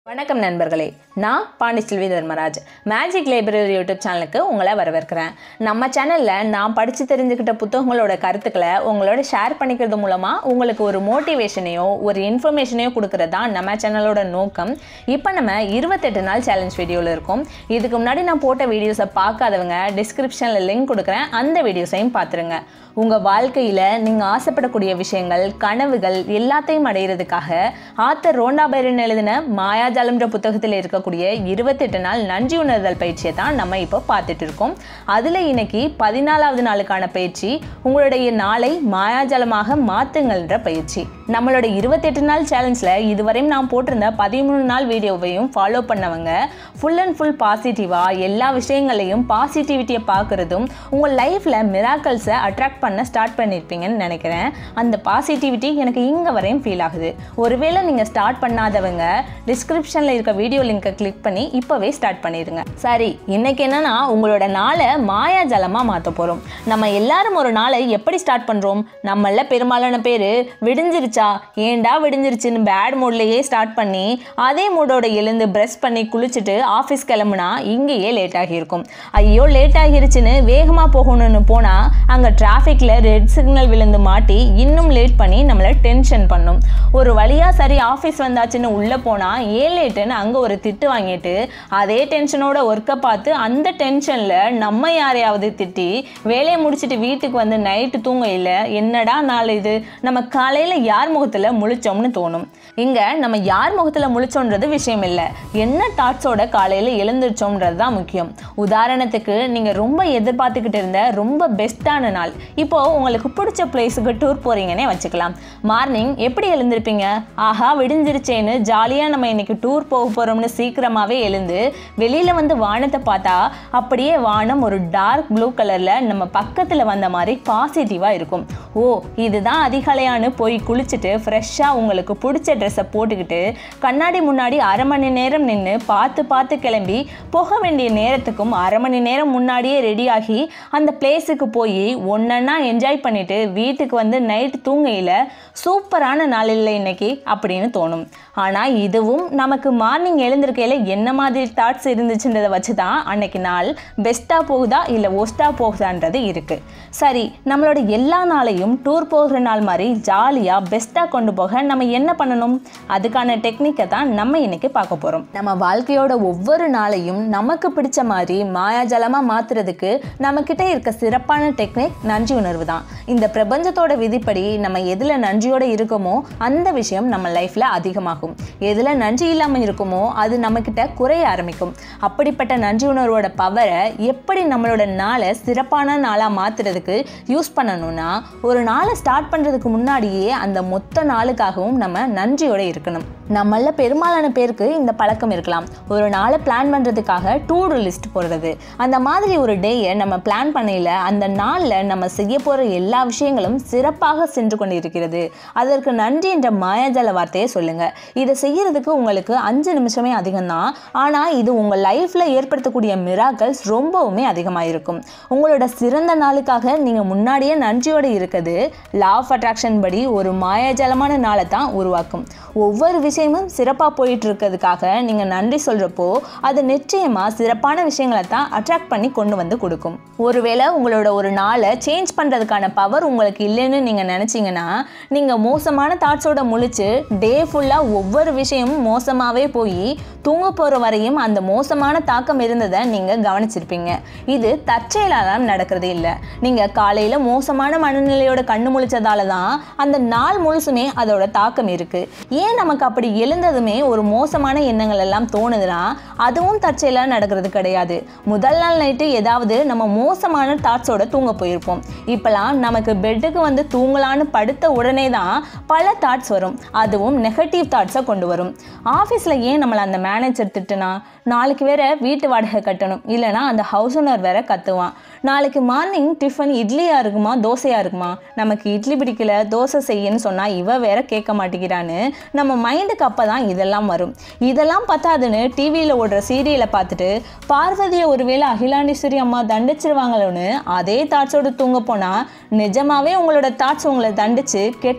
வணக்கம் நண்பர்களே நான் Pandichelvi Dharmaraj magic library YouTube சேனலுக்கு உங்களை வரவேற்கிறேன் நம்ம சேனலில் நான் படித்து தெரிஞ்சுக்கிட்ட புத்தகங்களோட கருத்துக்களை உங்களோட ஷேர் பண்ணிக்கிறது மூலமாக உங்களுக்கு ஒரு மோட்டிவேஷனையோ ஒரு இன்ஃபர்மேஷனையோ கொடுக்கறது தான் நம்ம சேனலோட நோக்கம் இப்போ நம்ம இருபத்தெட்டு நாள் சேலஞ்ச் வீடியோவில் இருக்கோம் இதுக்கு முன்னாடி நான் போட்ட வீடியோஸை பார்க்காதவங்க டிஸ்கிரிப்ஷனில் லிங்க் கொடுக்குறேன் அந்த வீடியோஸையும் பார்த்துருங்க உங்கள் வாழ்க்கையில் நீங்கள் ஆசைப்படக்கூடிய விஷயங்கள் கனவுகள் எல்லாத்தையும் அடையிறதுக்காக ஆத்தர் ரோண்டா பைரன் எழுதின மாயாஜாலம்ன்ற புத்தகத்தில் இருக்கக்கூடிய இருபத்தெட்டு நாள் நன்றி உணர்தல் பயிற்சியை தான் நம்ம இப்போ பார்த்துட்டு இருக்கோம் அதில் இன்னைக்கு பதினாலாவது நாளுக்கான பயிற்சி உங்களுடைய நாளை மாயாஜாலமாக மாற்றுங்கள்ன்ற பயிற்சி நம்மளோட இருபத்தெட்டு நாள் சேலஞ்சில் இதுவரையும் நான் போட்டிருந்த பதிமூணு நாள் வீடியோவையும் ஃபாலோ பண்ணவங்க ஃபுல் அண்ட் ஃபுல் பாசிட்டிவாக எல்லா விஷயங்களையும் பாசிட்டிவிட்டியை பார்க்குறதும் உங்கள் லைஃப்பில் மிராக்கல்ஸை அட்ராக்ட் பண்ண ஸ்டார்ட் பண்ணியிருப்பீங்கன்னு நினைக்கிறேன் அந்த பாசிட்டிவிட்டி எனக்கு இங்கே வரையும் ஃபீல் ஆகுது ஒருவேளை நீங்கள் ஸ்டார்ட் பண்ணாதவங்க டிஸ்கிரிப்ஷனில் இருக்க வீடியோ லிங்கை கிளிக் பண்ணி இப்போவே ஸ்டார்ட் பண்ணிடுங்க சரி இன்னைக்கு என்னன்னா உங்களோட நாளை மாயாஜலமாக மாற்ற போகிறோம் நம்ம எல்லாரும் ஒரு நாளை எப்படி ஸ்டார்ட் பண்ணுறோம் நம்மள பெரும்பாலான பேர் விடிஞ்சிருச்சா ஏண்டா விடிஞ்சிருச்சுன்னு பேட் மூட்லேயே ஸ்டார்ட் பண்ணி அதே மூடோட எழுந்து ப்ரெஷ் பண்ணி குளிச்சுட்டு ஆஃபீஸ் கிளம்புனா இங்கேயே லேட் ஆகியிருக்கும் ஐயோ லேட் ஆகிருச்சுன்னு வேகமாக போகணும்னு போனால் அங்கே டிராஃபிக்கில் ரெட் சிக்னல் விழுந்து மாட்டி இன்னும் லேட் பண்ணி நம்மளை டென்ஷன் பண்ணும் ஒரு வழியாக சரி ஆஃபீஸ் வந்தாச்சுன்னு உள்ளே போனால் ஏன் லேட்டுன்னு அங்கே ஒரு திட்டு வாங்கிட்டு அதே டென்ஷனோட ஒர்க்கை பார்த்து அந்த டென்ஷனில் நம்ம யாரையாவது திட்டி வேலையை முடிச்சுட்டு வீட்டுக்கு வந்து நைட்டு தூங்க இல்லை என்னடா நாள் இது நம்ம காலையில் யார் முகத்தில் முழிச்சோம்னு தோணும் இங்கே நம்ம யார் முகத்தில் முழிச்சோன்றது விஷயம் இல்லை என்ன தாட்ஸோட காலையில் எழுந்திரிச்சோம்ன்றது தான் முக்கியம் உதாரணத்துக்கு நீங்கள் ரொம்ப எதிர்பார்த்துக்கிட்டு இருந்த ரொம்ப பெஸ்ட்டான நாள் இப்போ உங்களுக்கு பிடிச்ச பிளேஸுக்கு டூர் போகிறீங்கன்னே வச்சுக்கலாம் மார்னிங் எப்படி எழுந்திருப்பீங்க ஆஹா விடிஞ்சிருச்சேன்னு ஜாலியாக நம்ம இன்னைக்கு டூர் போக போகிறோம்னு சீக்கிரமாகவே எழுந்து வெளியில் வந்து வானத்தை பார்த்தா அப்படியே வானம் ஒரு டார்க் ப்ளூ கலரில் நம்ம பக்கத்தில் வந்த மாதிரி பாசிட்டிவாக இருக்கும் ஓ இதுதான் அதிகாலையான்னு போய் குளிச்சுட்டு ஃப்ரெஷ்ஷாக உங்களுக்கு பிடிச்ச ட்ரெஸ்ஸை போட்டுக்கிட்டு கண்ணாடி முன்னாடி அரை மணி நேரம் நின்று பார்த்து பார்த்து கிளம்பி போக வேண்டிய நேரத்துக்கும் அரை மணி நேரம் முன்னாடியே ரெடியாகி அந்த பிளேஸுக்கு போய் ஒன்றா என்ஜாய் பண்ணிட்டு வீட்டுக்கு வந்து நைட் தூங்கையில் சூப்பரான நாள் இல்லை இன்னைக்கு அப்படின்னு தோணும் ஆனால் இதுவும் நமக்கு மார்னிங் எழுந்திருக்கையில் என்ன மாதிரி தாட்ஸ் இருந்துச்சுன்றதை வச்சு தான் அன்னைக்கு நாள் பெஸ்ட்டாக போகுதா இல்லை ஒஸ்ட்டாக போகுதான்றது இருக்குது சரி நம்மளோட எல்லா நாளையும் டூர் போகிற நாள் மாதிரி ஜாலியாக பெஸ்ட்டாக கொண்டு போக நம்ம என்ன பண்ணணும் அதுக்கான டெக்னிக்கை தான் நம்ம இன்னைக்கு பார்க்க போகிறோம் நம்ம வாழ்க்கையோட ஒவ்வொரு நாளையும் நமக்கு பிடிச்ச மாதிரி மாயாஜலமாக மாற்றுறதுக்கு நம்மக்கிட்ட இருக்க சிறப்பான டெக்னிக் நன்றி உணர்வு தான் இந்த பிரபஞ்சத்தோட விதிப்படி நம்ம எதில் நன்றியோட இருக்கோமோ அந்த விஷயம் நம்ம லைஃப்பில் அதிகமாகும் எதில் நன்றி இல்லாமல் இருக்குமோ அது நம்மக்கிட்ட குறைய ஆரம்பிக்கும் அப்படிப்பட்ட நன்றி உணர்வோட பவரை எப்படி நம்மளோட நாளை சிறப்பான நாளாக மாற்றுறதுக்கு யூஸ் பண்ணணும்னா ஒரு நாளை ஸ்டார்ட் பண்ணுறதுக்கு முன்னாடியே அந்த மொத்த நாளுக்காகவும் நம்ம நன்றியோட இருக்கணும் நம்மள பெரும்பாலான பேருக்கு இந்த பழக்கம் இருக்கலாம் ஒரு நாளை பிளான் பண்ணுறதுக்காக டூ டூ லிஸ்ட் போடுறது அந்த மாதிரி ஒரு டேயை நம்ம பிளான் பண்ணையில் அந்த நாளில் நம்ம செய்ய போகிற எல்லா விஷயங்களும் சிறப்பாக சென்று கொண்டு இருக்கிறது அதற்கு நன்றி என்ற மாயாஜால வார்த்தையை சொல்லுங்கள் இதை செய்யறதுக்கு உங்களுக்கு அஞ்சு நிமிஷமே அதிகம்தான் ஆனால் இது உங்கள் லைஃப்பில் ஏற்படுத்தக்கூடிய மிராக்கல்ஸ் ரொம்பவுமே அதிகமாக இருக்கும் உங்களோட சிறந்த நாளுக்காக நீங்கள் முன்னாடியே நன்றியோடு இருக்கிறது லா ஆஃப் அட்ராக்ஷன் படி ஒரு மாயாஜாலமான நாளை தான் உருவாக்கும் ஒவ்வொரு விஷயமும் சிறப்பாக போயிட்டு இருக்கிறதுக்காக நீங்கள் நன்றி சொல்கிறப்போ அது நிச்சயமாக சிறப்பான விஷயங்களை தான் அட்ராக்ட் பண்ணி கொண்டு வந்து கொடுக்கும் ஒருவேளை உங்களோட ஒரு நாளை சேஞ்ச் பண்ணுறதுக்கான பவர் உங்களுக்கு இல்லைன்னு நீங்கள் நினச்சிங்கன்னா நீங்கள் மோசமான தாட்ஸோட முழிச்சு டே ஃபுல்லாக ஒவ்வொரு விஷயமும் மோசமாகவே போய் தூங்க போகிற வரையும் அந்த மோசமான தாக்கம் இருந்ததை நீங்கள் கவனிச்சிருப்பீங்க இது தற்செயலாலாம் நடக்கிறது இல்லை நீங்கள் காலையில் மோசமான மனநிலையோட கண்ணு முழிச்சதால தான் அந்த நாள் முழுசுமே அதோட தாக்கம் இருக்குது ஏன் நமக்கு அப்படி எழுந்ததுமே ஒரு மோசமான எண்ணங்கள் எல்லாம் தோணுதுன்னா அதுவும் தற்செயலாக நடக்கிறது கிடையாது முதல் நாள் நைட்டு ஏதாவது நம்ம மோசமான தாட்ஸோட தூங்க போயிருப்போம் இப்போலாம் நமக்கு பெட்டுக்கு வந்து தூங்கலான்னு படுத்த உடனே தான் பல தாட்ஸ் வரும் அதுவும் நெகட்டிவ் தாட்ஸை கொண்டு வரும் ஆஃபீஸில் ஏன் நம்மளை அந்த மேனேஜர் திட்டுனா நாளைக்கு வேற வீட்டு வாடகை கட்டணும் இல்லைனா அந்த ஹவுஸ் ஓனர் வேற கத்துவான் நாளைக்கு மார்னிங் டிஃபன் இட்லியா இருக்குமா தோசையா இருக்குமா நமக்கு இட்லி பிடிக்கல தோசை செய்யன்னு சொன்னா இவ வேற கேட்க மாட்டேங்கிறான்னு நம்ம மைண்டுக்கு அப்போ தான் இதெல்லாம் வரும் இதெல்லாம் பத்தாதுன்னு டிவியில் ஓடுற சீரியலை பார்த்துட்டு பார்வதியை ஒருவேளை அகிலாண்டீஸ்வரி அம்மா தண்டிச்சிருவாங்களோன்னு அதே தாட்ஸோடு தூங்க போனால் நிஜமாவே உங்களோட தாட்ஸ் உங்களை தண்டிச்சு கெட்ட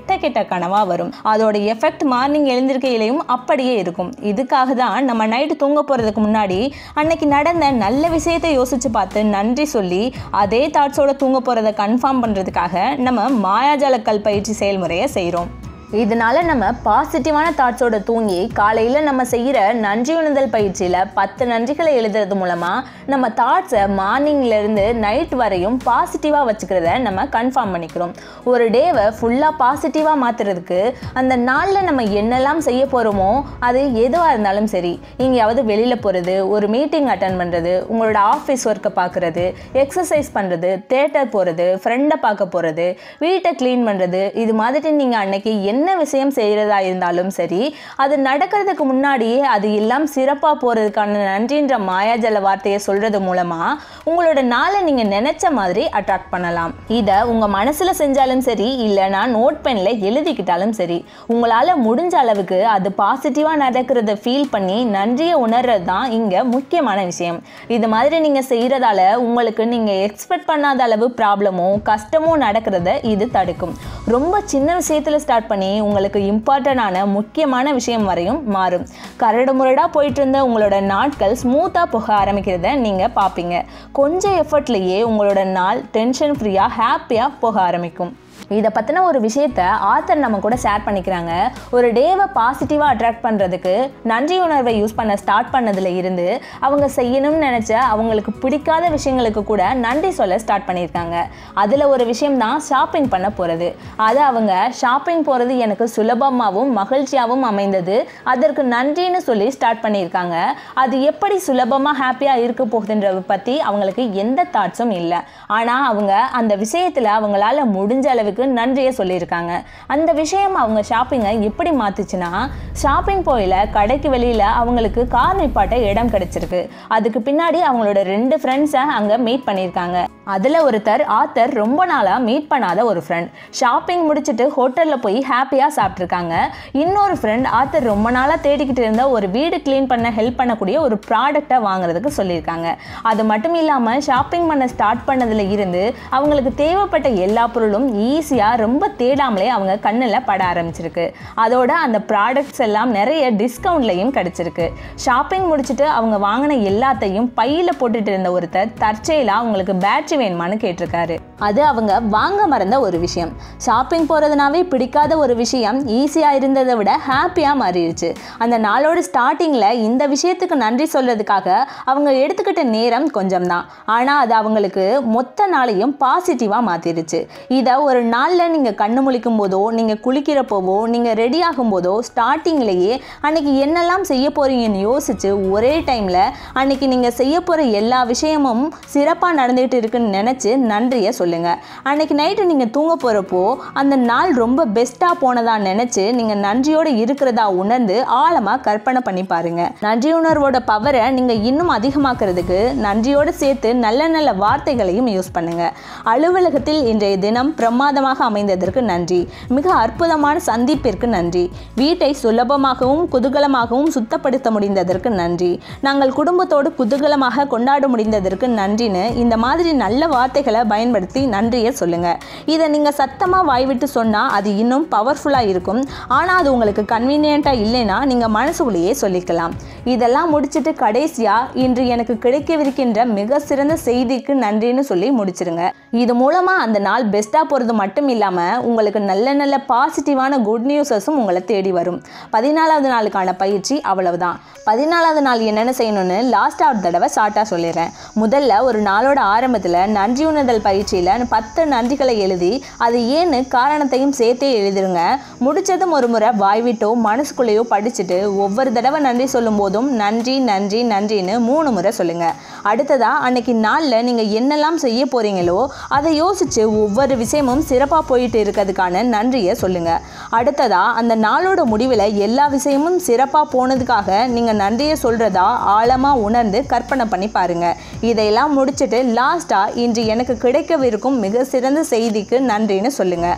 கெட்ட கெட்ட கனவாக வரும் அதோட எஃபெக்ட் மார்னிங் எழுந்திருக்கையிலையும் அப்படியே இருக்கும் இதுக்காக தான் நம்ம நைட்டு தூங்க போகிறதுக்கு முன்னாடி அன்னைக்கு நடந்த நல்ல விஷயத்தை யோசிச்சு பார்த்து நன்றி சொல்லி அதே தாட்ஸோட தூங்க போகிறத கன்ஃபார்ம் பண்ணுறதுக்காக நம்ம மாயாஜாலக்கல் பயிற்சி செயல்முறையை செய்கிறோம் இதனால நம்ம பாசிட்டிவான தாட்ஸோட தூங்கி காலையில் நம்ம செய்கிற நன்றி உணர்தல் பயிற்சியில் பத்து நன்றிகளை எழுதுறது மூலமாக நம்ம தாட்ஸை மார்னிங்லேருந்து நைட் வரையும் பாசிட்டிவாக வச்சுக்கிறத நம்ம கன்ஃபார்ம் பண்ணிக்கிறோம் ஒரு டேவை ஃபுல்லாக பாசிட்டிவாக மாற்றுறதுக்கு அந்த நாளில் நம்ம என்னெல்லாம் செய்ய போகிறோமோ அது எதுவாக இருந்தாலும் சரி எங்கேயாவது வெளியில் போகிறது ஒரு மீட்டிங் அட்டன் பண்ணுறது உங்களோட ஆஃபீஸ் ஒர்க்கை பார்க்குறது எக்ஸசைஸ் பண்ணுறது தேட்டர் போகிறது ஃப்ரெண்டை பார்க்க போகிறது வீட்டை க்ளீன் பண்ணுறது இது மாதிரி நீங்கள் அன்னைக்கு என்ன என்ன விஷயம் செய்கிறதா இருந்தாலும் சரி அது நடக்கிறதுக்கு முன்னாடியே அது எல்லாம் சிறப்பாக போகிறதுக்கான நன்றின்ற மாயாஜல வார்த்தையை சொல்கிறது மூலமாக உங்களோட நாளை நீங்கள் நினச்ச மாதிரி அட்ராக்ட் பண்ணலாம் இதை உங்கள் மனசில் செஞ்சாலும் சரி இல்லைனா நோட் பெனில் எழுதிக்கிட்டாலும் சரி உங்களால் முடிஞ்ச அளவுக்கு அது பாசிட்டிவாக நடக்கிறத ஃபீல் பண்ணி நன்றியை உணர்றது தான் இங்கே முக்கியமான விஷயம் இது மாதிரி நீங்கள் செய்கிறதால உங்களுக்கு நீங்கள் எக்ஸ்பெக்ட் பண்ணாத அளவு ப்ராப்ளமோ கஷ்டமோ நடக்கிறத இது தடுக்கும் ரொம்ப சின்ன விஷயத்தில் ஸ்டார்ட் பண்ணி உங்களுக்கு இம்பார்ட்டண்டான முக்கியமான விஷயம் வரையும் மாறும் கரடு முரடாக போயிட்டு இருந்த உங்களோட நாட்கள் ஸ்மூத்தாக போக ஆரம்பிக்கிறத நீங்கள் பார்ப்பீங்க கொஞ்சம் எஃபர்ட்லேயே உங்களோட நாள் டென்ஷன் ஃப்ரீயாக ஹாப்பியாக போக ஆரம்பிக்கும் இதை பற்றின ஒரு விஷயத்த ஆத்தர் நம்ம கூட ஷேர் பண்ணிக்கிறாங்க ஒரு டேவை பாசிட்டிவாக அட்ராக்ட் பண்ணுறதுக்கு நன்றி உணர்வை யூஸ் பண்ண ஸ்டார்ட் பண்ணதில் இருந்து அவங்க செய்யணும்னு நினச்ச அவங்களுக்கு பிடிக்காத விஷயங்களுக்கு கூட நன்றி சொல்ல ஸ்டார்ட் பண்ணியிருக்காங்க அதில் ஒரு விஷயம் தான் ஷாப்பிங் பண்ண போகிறது அதை அவங்க ஷாப்பிங் போகிறது எனக்கு சுலபமாகவும் மகிழ்ச்சியாகவும் அமைந்தது அதற்கு நன்றின்னு சொல்லி ஸ்டார்ட் பண்ணியிருக்காங்க அது எப்படி சுலபமாக ஹாப்பியாக இருக்க போகுதுன்றத பற்றி அவங்களுக்கு எந்த தாட்ஸும் இல்லை ஆனால் அவங்க அந்த விஷயத்தில் அவங்களால முடிஞ்ச அளவுக்கு நன்றியை சொல்லியிருக்காங்க அந்த விஷயம் அவங்க ஷாப்பிங்கை எப்படி மாத்துச்சுன்னா ஷாப்பிங் போயில கடைக்கு வெளியில் அவங்களுக்கு கார் நிப்பாட்ட இடம் கிடைச்சிருக்கு அதுக்கு பின்னாடி அவங்களோட ரெண்டு ஃப்ரெண்ட்ஸை அங்கே மீட் பண்ணியிருக்காங்க அதில் ஒருத்தர் ஆத்தர் ரொம்ப நாளாக மீட் பண்ணாத ஒரு ஃப்ரெண்ட் ஷாப்பிங் முடிச்சுட்டு ஹோட்டலில் போய் ஹாப்பியாக சாப்பிட்ருக்காங்க இன்னொரு ஃப்ரெண்ட் ஆத்தர் ரொம்ப நாளாக தேடிக்கிட்டு இருந்த ஒரு வீடு க்ளீன் பண்ண ஹெல்ப் பண்ணக்கூடிய ஒரு ப்ராடக்டை வாங்குறதுக்கு சொல்லியிருக்காங்க அது மட்டும் இல்லாமல் ஷாப்பிங் பண்ண ஸ்டார்ட் பண்ணதுல இருந்து அவங்களுக்கு தேவைப்பட்ட எல்லா பொருளும் ஈஸியாக ரொம்ப தேடாமலே அவங்க கண்ணில் பட ஆரம்பிச்சிருக்கு அதோட அந்த ப்ராடக்ட்ஸ் எல்லாம் நிறைய டிஸ்கவுண்ட்லையும் கிடச்சிருக்கு ஷாப்பிங் முடிச்சுட்டு அவங்க வாங்கின எல்லாத்தையும் பையில் போட்டுட்டு இருந்த ஒருத்தர் தற்செயலாக அவங்களுக்கு பேட்டரி வேணுமான்னு கேட்டிருக்காரு அது அவங்க வாங்க மறந்த ஒரு விஷயம் ஷாப்பிங் போகிறதுனாவே பிடிக்காத ஒரு விஷயம் ஈஸியாக இருந்ததை விட ஹாப்பியாக மாறிடுச்சு அந்த நாளோட ஸ்டார்டிங்கில் இந்த விஷயத்துக்கு நன்றி சொல்கிறதுக்காக அவங்க எடுத்துக்கிட்ட நேரம் கொஞ்சம் தான் ஆனால் அது அவங்களுக்கு மொத்த நாளையும் பாசிட்டிவாக மாற்றிடுச்சு இதை ஒரு நாளில் நீங்கள் கண்ணு முழிக்கும் போதோ நீங்கள் குளிக்கிறப்போவோ நீங்கள் ரெடி ஆகும்போதோ ஸ்டார்டிங்லேயே அன்னைக்கு என்னெல்லாம் செய்ய போகிறீங்கன்னு யோசிச்சு ஒரே டைமில் அன்னைக்கு நீங்கள் செய்ய போகிற எல்லா விஷயமும் சிறப்பாக நடந்துகிட்டு இருக்குன்னு நினச்சி நன்றியை சொல்லுங்கள் அன்னைக்கு நைட்டு நீங்கள் தூங்க போகிறப்போ அந்த நாள் ரொம்ப பெஸ்ட்டாக போனதா நினச்சி நீங்கள் நன்றியோடு இருக்கிறதா உணர்ந்து ஆழமாக கற்பனை பண்ணி பாருங்க நன்றி உணர்வோட பவரை நீங்கள் இன்னும் அதிகமாக்குறதுக்கு நன்றியோடு சேர்த்து நல்ல நல்ல வார்த்தைகளையும் யூஸ் பண்ணுங்க அலுவலகத்தில் இன்றைய தினம் பிரமாதமாக அமைந்ததற்கு நன்றி மிக அற்புதமான சந்திப்பிற்கு நன்றி வீட்டை சுலபமாகவும் குதூகலமாகவும் சுத்தப்படுத்த முடிந்ததற்கு நன்றி நாங்கள் குடும்பத்தோடு குதூகலமாக கொண்டாட முடிந்ததற்கு நன்றின்னு இந்த மாதிரி நல்ல வார்த்தைகளை பயன்படுத்தி நன்றியை சொல்லுங்க இதை நீங்கள் சத்தமாக வாய்விட்டு சொன்னால் அது இன்னும் பவர்ஃபுல்லாக இருக்கும் ஆனால் அது உங்களுக்கு கன்வீனியண்ட்டாக இல்லைன்னா நீங்கள் மனசுக்குள்ளேயே சொல்லிக்கலாம் இதெல்லாம் முடிச்சுட்டு கடைசியாக இன்று எனக்கு கிடைக்கவிருக்கின்ற மிக சிறந்த செய்திக்கு நன்றின்னு சொல்லி முடிச்சிருங்க இது மூலமாக அந்த நாள் பெஸ்ட்டாக போகிறது மட்டும் இல்லாமல் உங்களுக்கு நல்ல நல்ல பாசிட்டிவான குட் நியூஸஸும் உங்களை தேடி வரும் பதினாலாவது நாளுக்கான பயிற்சி அவ்வளவுதான் பதினாலாவது நாள் என்னென்ன செய்யணும்னு லாஸ்ட் ஒரு தடவை ஷார்ட்டாக சொல்லிடுறேன் முதல்ல ஒரு நாளோட ஆரம்பத்தில் நன்றி உணர்தல் பயிற்சியில் பத்து நன்றிகளை எழுதி அது ஏன்னு காரணத்தையும் சேர்த்தே எழுதிருங்க முடிச்சதும் ஒரு முறை வாய்விட்டோ மனசுக்குள்ளேயோ படிச்சுட்டு ஒவ்வொரு தடவை நன்றி சொல்லும் போதும் நன்றி நன்றி நன்றின்னு மூணு முறை சொல்லுங்க அடுத்ததா அன்னைக்கு நாளில் நீங்கள் என்னெல்லாம் செய்ய போறீங்களோ அதை யோசிச்சு ஒவ்வொரு விஷயமும் சிறப்பாக போயிட்டு இருக்கிறதுக்கான நன்றியை சொல்லுங்க அடுத்ததா அந்த நாளோட முடிவில் எல்லா விஷயமும் சிறப்பாக போனதுக்காக நீங்கள் நன்றியை சொல்றதா ஆழமாக உணர்ந்து கற்பனை பண்ணி பாருங்க இதையெல்லாம் முடிச்சுட்டு லாஸ்ட்டாக இன்று எனக்கு கிடைக்கவிருக்கும் மிக சிறந்த செய்திக்கு நன்றின்னு சொல்லுங்க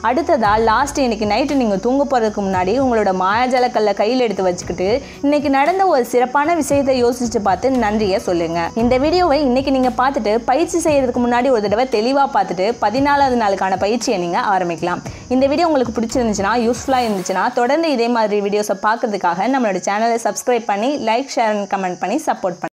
அடுத்ததாக லாஸ்ட் இன்னைக்கு நைட்டு நீங்கள் தூங்க போகிறதுக்கு முன்னாடி உங்களோட மாயாஜாலக்கல்லை கையில் எடுத்து வச்சுக்கிட்டு இன்னைக்கு நடந்த ஒரு சிறப்பான விஷயத்தை யோசிச்சு பார்த்து நன்றியை சொல்லுங்க இந்த வீடியோவை இன்னைக்கு நீங்கள் பார்த்துட்டு பயிற்சி செய்யறதுக்கு முன்னாடி ஒரு தடவை தெளிவாக பார்த்துட்டு பதினாலாவது நாளுக்கான பயிற்சியை நீங்கள் ஆரம்பிக்கலாம் இந்த வீடியோ உங்களுக்கு பிடிச்சிருந்துச்சுன்னா யூஸ்ஃபுல்லாக இருந்துச்சுன்னா தொடர்ந்து இதே மாதிரி வீடியோஸை பார்க்கறதுக்காக நம்மளோட சேனலை சப்ஸ்கிரைப் பண்ணி லைக் ஷேர் அண்ட் கமெண்ட் பண்ணி சப்போர்ட் பண்ணி